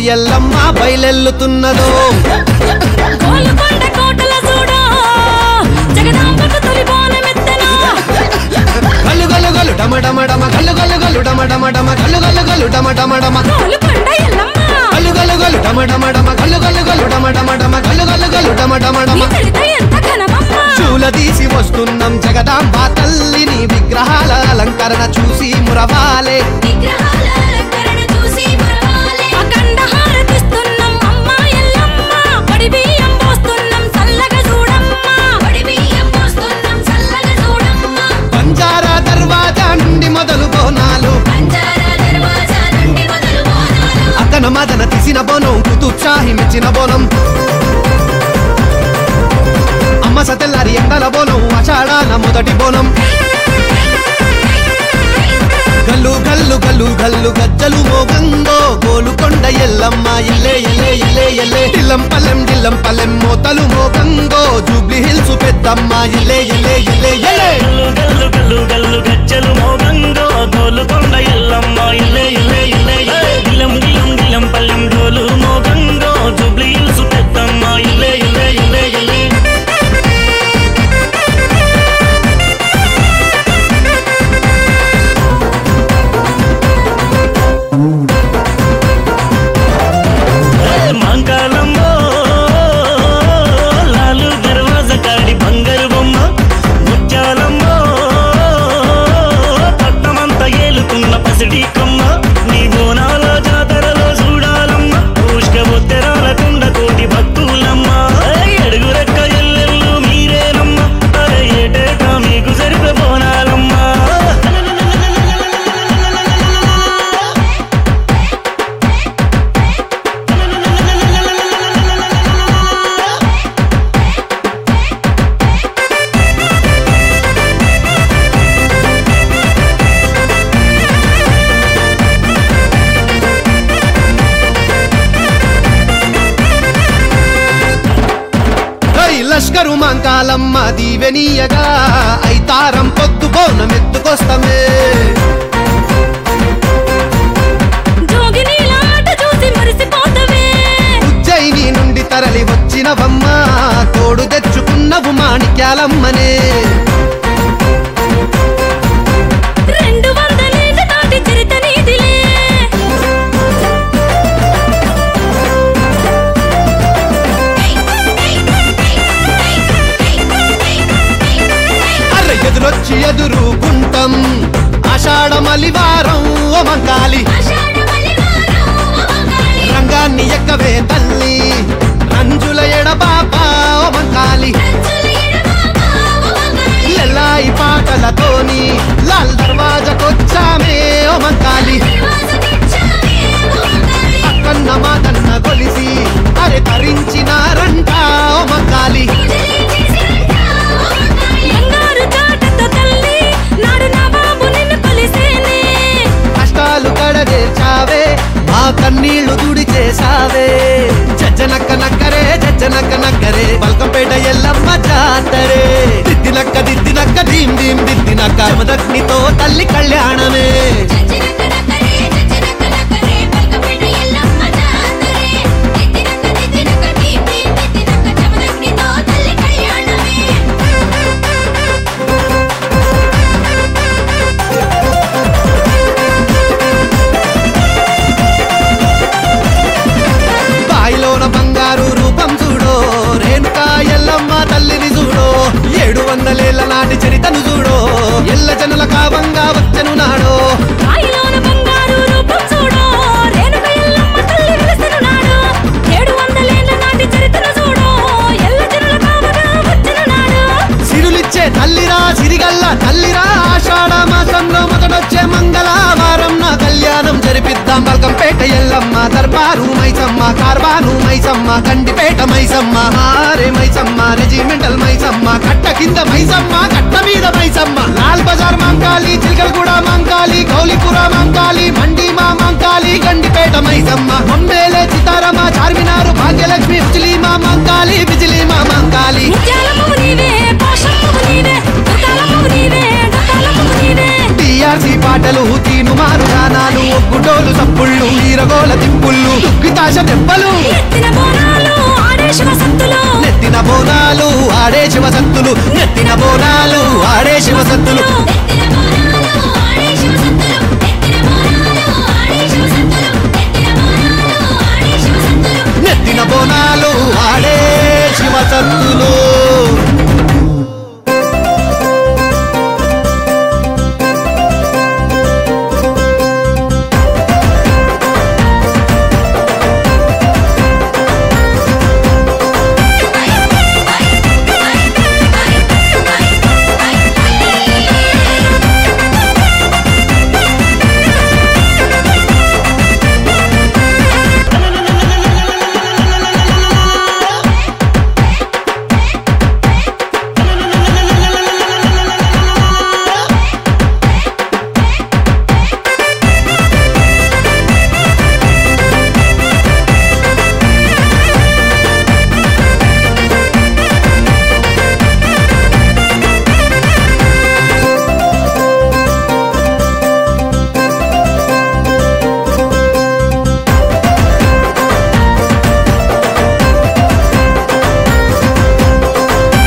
ఎల్లమ్మ బయలెల్లుతున్నదో గోల్కొండ కోటల చూడా జగదాంబకు తొలి బోనమెత్తెనా గల్లు గల్లు గల్లు డమ డమ డమ గల్లు గల్లు గల్లు డమ డమ డమ గల్లు గల్లు గల్లు డమ డమ డమ గోల్కొండ ఎల్లమ్మ గల్లు గల్లు గల్లు డమ డమ డమ గల్లు గల్లు గల్లు డమ డమ డమ గల్లు గల్లు గల్లు డమ డమ నీ డమ చరిత ఎంత ఘనమమ్మ చూల తీసి వస్తున్నాం జగదాంబ తల్లిని విగ్రహాల అలంకరణ చూసి మురవాలే విగ్రహాల అలంకరణ చూసి మురవాలే అఖండ హారతిస్తున్నాం అమ్మ ఎల్లమ్మ పడి బియ్యం పోస్తున్నాం చల్లగా చూడమ్మ పొడి బియ్యం పోస్తున్నాం చల్లగా చూడమ్మ బంజారా దర్వాజా నుండి మొదలు బోనాలు పంజారా దర్వాజా నుండి మొదలు బోనాలు అతన మదన తీసిన బోనం కుతుత్సాహి మెచ్చిన బోనం అమ్మ సతెల్లారి ఎండల బోనం అషాఢాన మొదటి బోనం గల్లు గల్లు గల్లు గల్లు గజ్జలు మోగంగో గోలుకొండ ఎల్లమ్మ ఇల్లే ఇల్లే ఇల్లే ఇల్లే డిల్లం పల్లెం డిల్లం పల్లెం మోతలు మోగంగో జూబ్లీ హిల్స్ పెద్దమ్మ ఇల్లే ఇల్లే ఇల్లే ఇల్లే గల్లు గల్లు గల్లు గజ్జలు మోగంగో గోలుకొండ ఎల్లమ్మ ఇల్లే ఇల్లే ఇల్లే ఇల్లే గిలం గిలం గిలం పల్లెం డోలు మోగంగో జుబ్లీ హిల్స్ పెద్దమ్మ ఇల్లే ఇల్లే ఇల్లే ఇల్లే మంగళమ్మో లాలు దర్వాజ కాడి బంగారు బొమ్మ ముత్యాలమ్మో పట్టమంత ఏలుకున్న పసిడి కమ్మ నీ బోనాల జాతరలో చూడాలమ్మ పుష్క బొత్తెరాల కుండ కోటి భక్తులమ్మ అడుగు రెక్క ఎల్లెల్లు మీరేనమ్మ అరే ఏటేటా మీకు సరిపే బోనాలమ్మా ఓయ్ లష్కరు మంకాలమ్మ దీవెనీయగా ఐతారం పొద్దు బోనమెత్తుకొస్తమే జోగినీల ఆట చూసి మురిసిపోతవే ఉజ్జయిని నుండి తరలి వచ్చినవమ్మ తోడు తెచ్చుకున్నవు మాణిక్యాలమ్మనే రెండు వందలేళ్ల నాటి చరిత నీదిలే అర్ర ఎదురొచ్చి ఎదురు గుంటం ఆషాఢ మలివారం ఓ మంకాలి ఆషాఢ మలివారం అమగాలి రంగాన్ని ఎక్కవే తల్లి రంజుల ఎడబాప ఓ మంకాలి రంచుల ఎడబాబ అమగాలి ఎల్లాయి పాటలతోని లాల్ దర్వాజకొచ్చామే ఓ మంకాలి దర్వాజ తెచ్చామే అమగాలి అక్కన్న మాతన్న కొలిసి అరే తరించినారంట ఓ మంకాలి పూజలే చేసిరంట అమగాలి బంగారు చాటతో తల్లి నాడు నవాబు నిన్ను కొలిసేనే కష్టాలు కడదేర్చావే మా కన్నీళ్లు దుడి చేసావే జజ్జనక్క నక్కరే జజ్జనక్క నక్కరే బల్కంపేట ఎల్లమ్మ జాతరే దిద్దినక్క దిద్దినక్క దీం దీం దిద్దినక్క మదగ్నితో తల్లి కళ్యాణమే చచ్చినక్క నక్కరే చచ్చినక్క నక్కరే పల్కపేట ఎల్లమ్మ జాతరే దిద్దినక్క దిద్దినక్క దీం దీం దిద్దినక్క చమదగ్నితో తల్లి కళ్యాణమే బాయిలోన బంగారు రూపం చూడో రేణుకా ఎల్లమ్మ తల్లిని చూడో ఏడు వందలేళ్ల నాటి చరితను చూడో ఎల్ల జనుల కావంగా వచ్చను నాడో రాయిలోన బంగారు రూపం చూడో రేణుక ఎల్లమ్మ తల్లి వెలసెను నాడు ఏడు వందలేళ్ల నాటి చరిత్ర చూడో ఎల్ల జనుల కావగా వచ్చిన నాడు సిరులిచ్చే తల్లిరా సిరిగల్ల తల్లిరా ఆషాఢ మాసంలో మొదటొచ్చే మంగళవారం నా కళ్యాణం జరిపిద్దాం బల్కంపేట ఎల్లమ్మ దర్బారు మైసమ్మ కార్బాను మైసమ్మ కండిపేట మైసమ్మ హారే మైసమ్మ రెజిమెంటల్ మైసమ్మ కట్ట కింద మైసమ్మ కట్ట మీద మైసమ్మ లాల్ బజార్ మంకాలి చిలకలగూడ మంకాలి గౌలిపుర మంకాలి మండి మా మంకాలి గండిపేట మైసమ్మ బొంబేలే చితారమ్మ చార్మినారు భాగ్యలక్ష్మి ఉచిలి మా మంకాలి బిజిలి మా మంకాలి ముత్యాలమ్మ నీవే పాషమ్మవు నీవే దుర్గాలమ్మ నీవే డొక్కాలమ్మ నీవే టీఆర్సీ పాటలు తీను మారు గానాలు ఒగ్గుడోలు సప్పుళ్ళు ఈరగోల తిప్పుళ్ళు దుగ్గిత ఆకాశ దెబ్బలు ఎత్తిన బోనాలు ఆడే శివసత్తులు నెత్తిన బోనాలు ఆడే శివసత్తులు నెత్తిన బోనాలు ఆడే శివసత్తులు ఎత్తిన బోనాలు ఆడే శివసత్తులు ఎత్తిన బోనాలు ఆడే శివసత్తులు ఎత్తిన బోనాలు ఆడే శివసత్తులు నెత్తిన బోనాలు